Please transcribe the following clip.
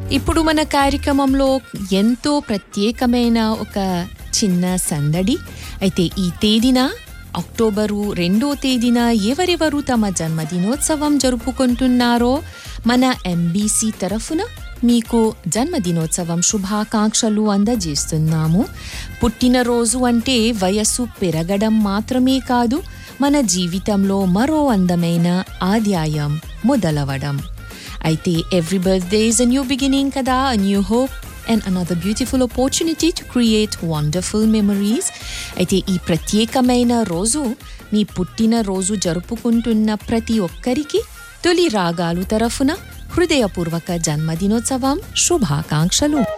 ఇప్పుడు మన కార్యక్రమంలో ఎంతో ప్రత్యేకమైన ఒక చిన్న సందడి అయితే ఈ తేదీన అక్టోబరు రెండో తేదీన ఎవరెవరు తమ జన్మదినోత్సవం జరుపుకుంటున్నారో మన ఎంబీసీ తరఫున మీకు జన్మదినోత్సవం శుభాకాంక్షలు అందజేస్తున్నాము పుట్టినరోజు అంటే వయస్సు పెరగడం మాత్రమే కాదు మన జీవితంలో మరో అందమైన ఆదాయం మొదలవడం అయితే every birthday is a new beginning కదా a new hope and another beautiful opportunity to create wonderful memories అయితే ఈ ప్రత్యేకమైన రోజు మీ పుట్టినరోజు జరుపుకుంటున్న ప్రతి ఒక్కరికి తొలి రాగాలు తరఫున హృదయపూర్వక జన్మదినోత్సవం శుభాకాంక్షలు